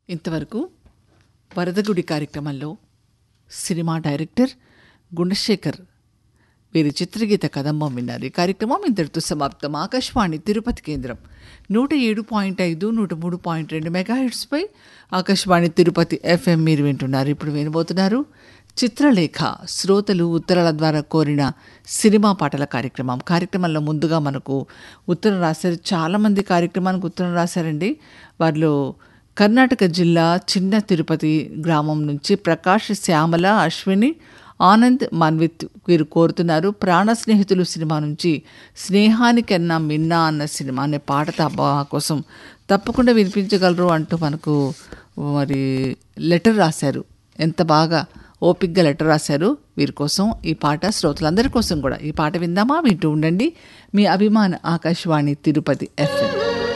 ఇంతవరకు వరదగుడి కార్యక్రమంలో cinema director Gunasekhar వీరి చిత్రగీత కదంబం విన్నారు ఈ కార్యక్రమం ఇంతటితో సమాప్తం ఆకాశవాణి తిరుపతి కేంద్రం నూట ఏడు పాయింట్ ఐదు నూట మూడు పాయింట్ రెండు మెగాహిట్స్పై ఆకాశవాణి తిరుపతి ఎఫ్ఎం మీరు వింటున్నారు ఇప్పుడు వినబోతున్నారు చిత్రలేఖ శ్రోతలు ఉత్తరాల ద్వారా కోరిన సినిమా పాటల కార్యక్రమం కార్యక్రమంలో ముందుగా మనకు ఉత్తరం రాశారు చాలామంది కార్యక్రమానికి ఉత్తరం రాశారండి వారిలో కర్ణాటక జిల్లా చిన్న తిరుపతి గ్రామం నుంచి ప్రకాష్ శ్యామల అశ్విని ఆనంద్ మన్విత్ వీరు కోరుతున్నారు ప్రాణ స్నేహితులు సినిమా నుంచి స్నేహానికన్నా మిన్నా అన్న సినిమా అనే పాట తప్ప కోసం తప్పకుండా వినిపించగలరు అంటూ మనకు మరి లెటర్ రాశారు ఎంత బాగా ఓపిక్గా లెటర్ రాశారు వీరి కోసం ఈ పాట శ్రోతలందరి కోసం కూడా ఈ పాట విందామా వింటూ ఉండండి మీ అభిమాన ఆకాశవాణి తిరుపతి ఎఫ్ఎం